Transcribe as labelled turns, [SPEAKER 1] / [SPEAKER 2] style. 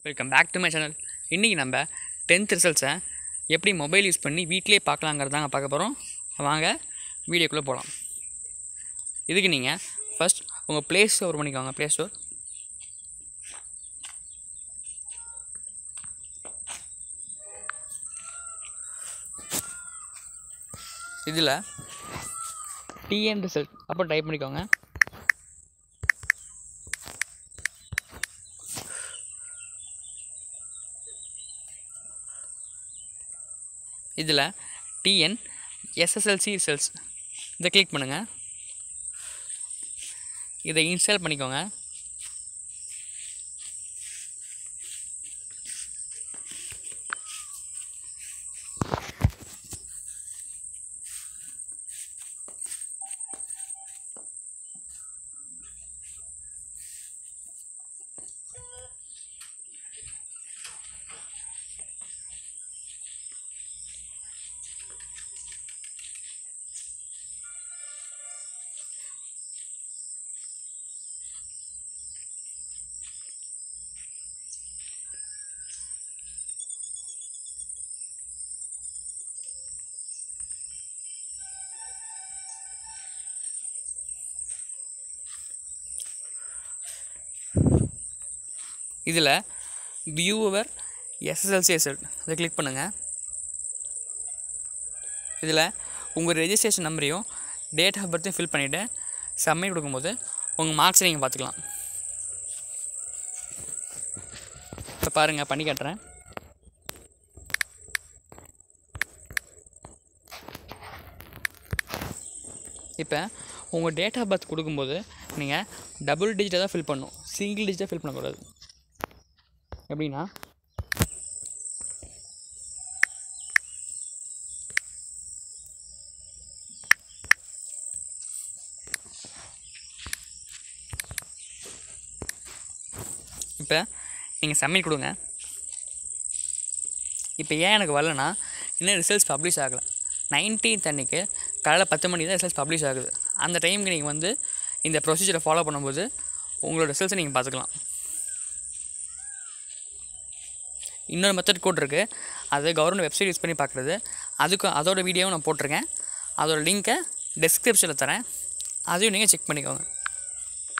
[SPEAKER 1] welcome back to my channel இன்றைக்கி நம்ம tenth ரிசல்ட்ஸை எப்படி மொபைல் யூஸ் பண்ணி வீட்டிலே பார்க்கலாங்கிறதாங்க பார்க்க போகிறோம் வாங்க வீடியோக்குள்ளே போகலாம் இதுக்கு நீங்கள் ஃபஸ்ட் உங்கள் ப்ளே ஸ்டோர் பண்ணிக்கோங்க ப்ளே ஸ்டோர் இதில் டிஎன் ரிசல்ட் அப்போ டைப் பண்ணிக்கோங்க இதில் டிஎன் எஸ்எஸ்எல்சி ரிசல்ட்ஸ் இதை கிளிக் பண்ணுங்கள் இதை இன்ஸ்டால் பண்ணிக்கோங்க இதில் வியூவர் எஸ்எஸ்எல்சி ரிசல்ட் இதை கிளிக் பண்ணுங்கள் இதில் உங்கள் ரெஜிஸ்ட்ரேஷன் நம்பரையும் டேட் ஆஃப் பர்த்தையும் ஃபில் பண்ணிவிட்டு சப்மிட் கொடுக்கும்போது உங்கள் மார்க்ஸை நீங்கள் பார்த்துக்கலாம் இப்போ பாருங்கள் பண்ணி காட்டுறேன் இப்போ உங்கள் டேட் ஆஃப் பர்த் கொடுக்கும்போது நீங்கள் டபுள் டிஜிட்டை தான் ஃபில் பண்ணணும் சிங்கிள் டிஜிட்டாக ஃபில் பண்ணக்கூடாது எப்படின்னா இப்போ நீங்கள் சப்மிட் கொடுங்க இப்போ ஏன் எனக்கு வரலனா இன்னும் ரிசல்ட்ஸ் பப்ளிஷ் ஆகலை நைன்டீன்த் அன்றைக்கி காலையில் பத்து மணிக்கு தான் ரிசல்ட்ஸ் பப்ளிஷ் ஆகுது அந்த டைமுக்கு நீங்கள் வந்து இந்த ப்ரொசீஜரை ஃபாலோ பண்ணும்போது உங்களோட ரிசல்ட்ஸை நீங்கள் பார்த்துக்கலாம் இன்னொரு மெத்தட் கோட் இருக்குது அது கவர்மெண்ட் வெப்சைட் யூஸ் பண்ணி பார்க்குறது அதுக்கும் அதோட வீடியோவும் நான் போட்டிருக்கேன் அதோட லிங்க்கை டிஸ்கிரிப்ஷனில் தரேன் அதையும் நீங்கள் செக் பண்ணிக்கோங்க